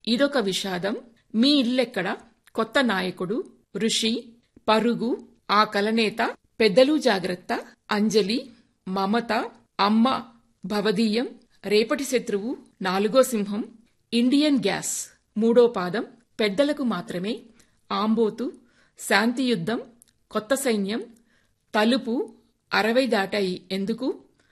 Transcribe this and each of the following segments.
ఇదొక విషాదం మీ ఇల్లెక్కడ కొత్త నాయకుడు ఋషి పరుగు ఆ కలనేత పెద్దలు జాగ్రత్త అంజలి మమత అమ్మ భవదీయం రేపటి శత్రువు నాలుగో సింహం ఇండియన్ గ్యాస్ మూడో పాదం పెద్దలకు మాత్రమే ఆంబోతు శాంతియుద్ధం కొత్త సైన్యం తలుపు అరవై దాటాయి ఎందుకు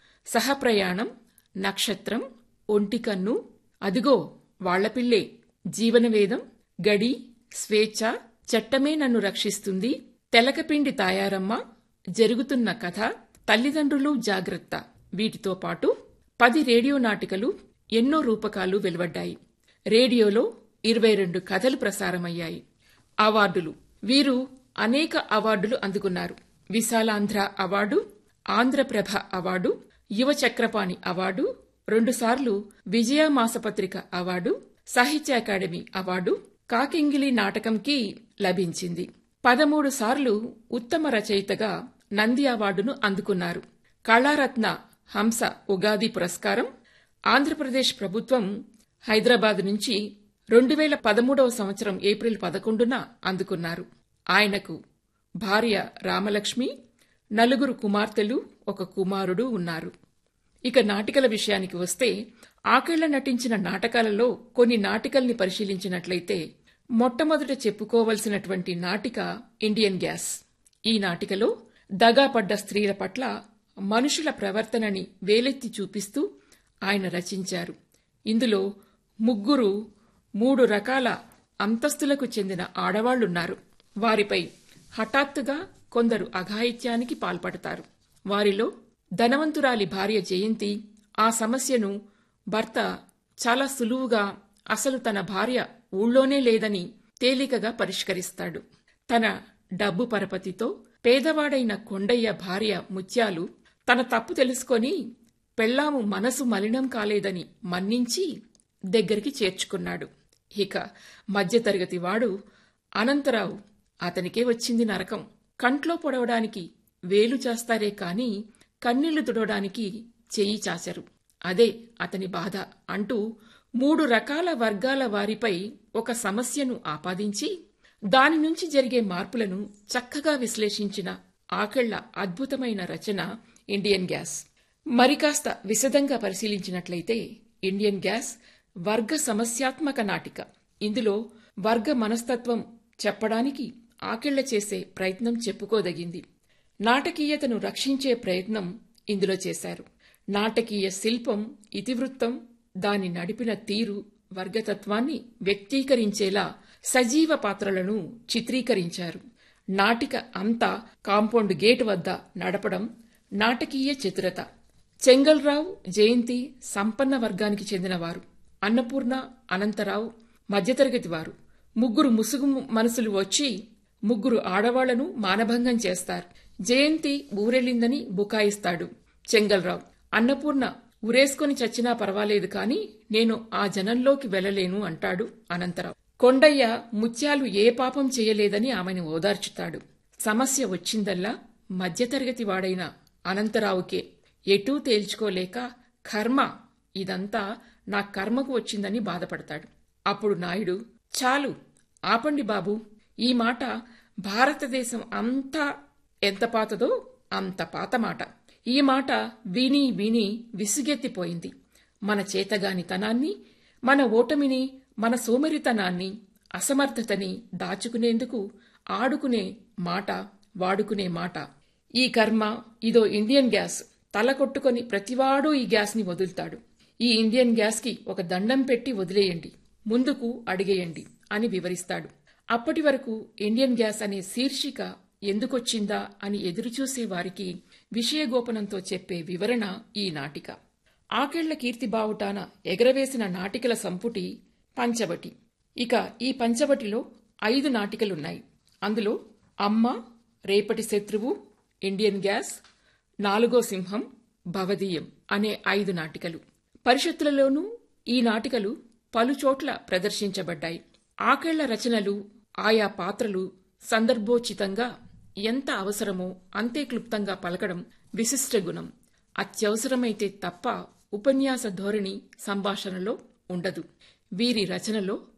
సహప్రయాణం నక్షత్రం ఒంటికన్ను అదిగో వాళ్లపిల్లే జీవనవేదం గడి స్వేచ్ఛ చట్టమే నన్ను రక్షిస్తుంది తెలకపిండి తాయారమ్మ జరుగుతున్న కథ తల్లిదండ్రులు జాగ్రత్త వీటితో పాటు పది రేడియో నాటికలు ఎన్నో రూపకాలు వెలువడ్డాయి రేడియోలో ఇరవై రెండు కథలు ప్రసారమయ్యాయి అవార్డులు వీరు అనేక అవార్డులు అందుకున్నారు విశాలాంధ్ర అవార్డు ఆంధ్రప్రభ అవార్డు యువ చక్రపాణి అవార్డు రెండుసార్లు విజయ మాసపత్రిక అవార్డు సాహిత్య అకాడమీ అవార్డు కాకింగిలి నాటకంకి లభించింది పదమూడు సార్లు ఉత్తమ రచయితగా నంది అవార్డును అందుకున్నారు కళారత్న హంస ఉగాది పురస్కారం ఆంధ్రప్రదేశ్ ప్రభుత్వం హైదరాబాద్ నుంచి రెండు వేల పదమూడవ సంవత్సరం ఏప్రిల్ పదకొండున అందుకున్నారు ఆయనకు భార్య రామలక్ష్మి నలుగురు కుమార్తెలు ఒక కుమారుడు ఉన్నారు ఇక నాటికల విషయానికి వస్తే ఆకేళ్ల నటించిన నాటకాలలో కొన్ని నాటికల్ని పరిశీలించినట్లయితే మొట్టమొదట చెప్పుకోవలసినటువంటి నాటిక ఇండియన్ గ్యాస్ ఈ నాటికలో దగాపడ్డ స్త్రీల పట్ల మనుషుల ప్రవర్తనని వేలెత్తి చూపిస్తూ ఆయన రచించారు ఇందులో ముగ్గురు మూడు రకాల అంతస్తులకు చెందిన ఆడవాళ్లున్నారు వారిపై హఠాత్తుగా కొందరు అఘాయిత్యానికి పాల్పడతారు వారిలో ధనవంతురాలి భార్య జయంతి ఆ సమస్యను భర్త చాలా సులువుగా అసలు తన భార్య ఊళ్ళోనే లేదని తేలికగా పరిష్కరిస్తాడు తన డబ్బు పరపతితో పేదవాడైన కొండయ్య భార్య ముత్యాలు తన తప్పు తెలుసుకొని పెళ్లాము మనసు మలినం కాలేదని మన్నించి దగ్గరికి చేర్చుకున్నాడు ఇక మధ్యతరగతి వాడు అనంతరావు అతనికే వచ్చింది నరకం కంట్లో పొడవడానికి వేలు చేస్తారే కాని కన్నీళ్లు తుడవడానికి చెయ్యి చాచరు అదే అతని బాధ అంటూ మూడు రకాల వర్గాల వారిపై ఒక సమస్యను ఆపాదించి దాని నుంచి జరిగే మార్పులను చక్కగా విశ్లేషించిన ఆకెళ్ల అద్భుతమైన రచన ఇండియన్ గ్యాస్ మరికాస్త విశదంగా పరిశీలించినట్లయితే ఇండియన్ గ్యాస్ వర్గ సమస్యాత్మక నాటిక ఇందులో వర్గ మనస్తత్వం చెప్పడానికి ఆకెళ్ల చేసే ప్రయత్నం చెప్పుకోదగింది నాటకీయతను రక్షించే ప్రయత్నం ఇందులో చేశారు నాటకీయ శిల్పం ఇతివృత్తం దాని నడిపిన తీరు వర్గతత్వాన్ని వ్యక్తీకరించేలా సజీవ పాత్రలను చిత్రీకరించారు నాటిక అంతా కాంపౌండ్ గేట్ వద్ద నడపడం నాటకీయ చతురత చెంగల్రావు జయంతి సంపన్న వర్గానికి చెందినవారు అన్నపూర్ణ అనంతరావు మధ్యతరగతి వారు ముగ్గురు ముసుగు మనసులు వచ్చి ముగ్గురు ఆడవాళ్లను మానభంగం చేస్తారు జయంతి ఊరెళ్ళిందని బుకాయిస్తాడు చెంగల్రావు అన్నపూర్ణ ఉరేసుకొని చచ్చినా పర్వాలేదు కాని నేను ఆ జనంలోకి వెళ్లలేను అంటాడు అనంతరావు కొండయ్య ముత్యాలు ఏ పాపం చేయలేదని ఆమెను ఓదార్చుతాడు సమస్య వచ్చిందల్లా మధ్యతరగతి వాడైన అనంతరావుకే ఎటూ తేల్చుకోలేక కర్మ ఇదంతా నా కర్మకు వచ్చిందని బాధపడతాడు అప్పుడు నాయుడు చాలు ఆపండి బాబు ఈ మాట భారతదేశం అంతా ఎంత పాతదో అంత పాత మాట ఈ మాట విని విని విసుగెత్తిపోయింది మన చేతగానితనాన్ని మన ఓటమిని మన సోమరితనాన్ని అసమర్థతని దాచుకునేందుకు ఆడుకునే మాట వాడుకునే మాట ఈ కర్మ ఇదో ఇండియన్ గ్యాస్ తల కొట్టుకొని ప్రతివాడూ ఈ గ్యాస్ని వదులుతాడు ఈ ఇండియన్ గ్యాస్కి ఒక దండం పెట్టి వదిలేయండి ముందుకు అడిగేయండి అని వివరిస్తాడు అప్పటి వరకు ఇండియన్ గ్యాస్ అనే శీర్షిక ఎందుకొచ్చిందా అని ఎదురుచూసే వారికి విషయగోపనంతో చెప్పే వివరణ ఈ నాటిక ఆకేళ్ల కీర్తి బావుటాన ఎగరవేసిన నాటికల సంపుటి పంచవటి ఇక ఈ పంచవటిలో ఐదు నాటికలున్నాయి అందులో అమ్మ రేపటి శత్రువు ఇండియన్ గ్యాస్ నాలుగో సింహం భవదీయం అనే ఐదు నాటికలు పరిషత్తులలోనూ ఈ నాటికలు పలుచోట్ల ప్రదర్శించబడ్డాయి ఆకేళ్ల రచనలు ఆయా పాత్రలు సందర్భోచితంగా ఎంత అవసరమో అంతే క్లుప్తంగా పలకడం విశిష్ట గుణం అత్యవసరమైతే తప్ప ఉపన్యాస ధోరణి సంభాషణలో ఉండదు వీరి రచనలో